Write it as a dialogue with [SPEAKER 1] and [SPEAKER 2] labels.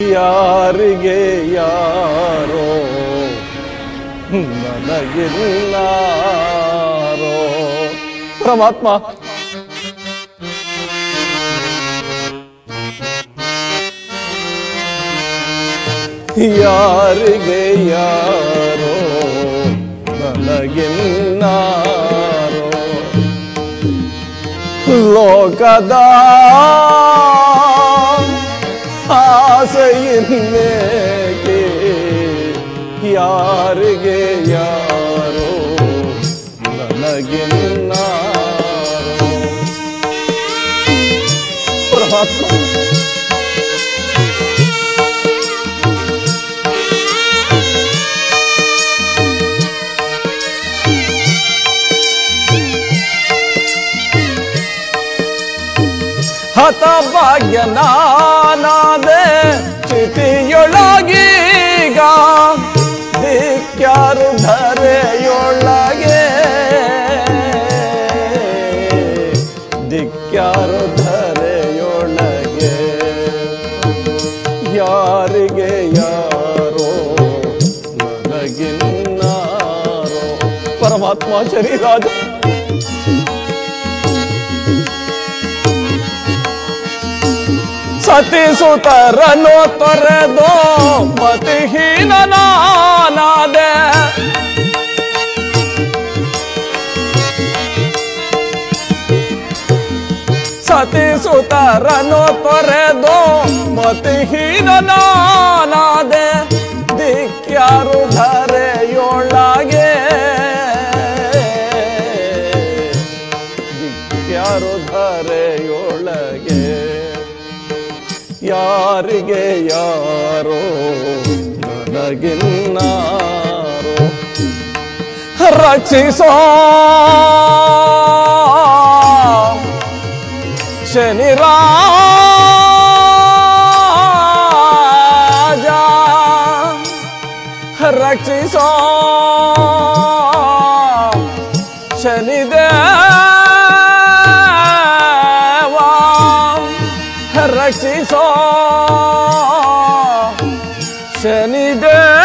[SPEAKER 1] ಯಾರಿಗೆ ಯಾರೋ ನನಗಿಲ್ಲಾರೋ ಪರಮಾತ್ಮ ಯಾರಿಗೆ ಯಾರೋ ನನಗಿನ್ನಾರೋ ಲೋಕದ ಆಸೆಯಿನ್ನೇಕೆ ಯಾರಿಗೆ ಯಾರೋ ನನಗಿನ್ನಾರೋ ಪರಮಾತ್ಮ ಹತಭಾಗ್ಯ ನಾನಾದೆ ಚಿತಿಯೊಳಗೀಗ ದಿಕ್ಕ್ಯಾರು ಧರೆಯೊಳಗೆ ದಿಕ್ಕ್ಯಾರು ಧರೆಯೊಳಗೆ ಯಾರಿಗೆ ಯಾರೋ ನನಗಿನ್ನಾರೋ ಪರಮಾತ್ಮ ಶರೀರಾಜ ಸತಿ ಸುತರನು ತೊರೆದು ಮತಿಹೀನ ನಾನಾದೆ ಸತಿ ಸುತರನು ತೊರೆದು ಮತಿಹೀನ ನಾನಾದೆ ದಿಕ್ಕ್ಯಾರು ಧರೆಯೊಳಗೆ ದಿಕ್ಕ್ಯಾರು ಧರೆಯೊಳಗೆ ಯಾರಿಗೆ ಯಾರೋ ನನಗಿನ್ನಾರೋ ರಕ್ಷಿಸೋ ಶನಿರಾಜ ರಕ್ಷಿಸೋ ಶನಿದೇವಾ ರಕ್ಷಿಸೋ ಶನಿದೇವ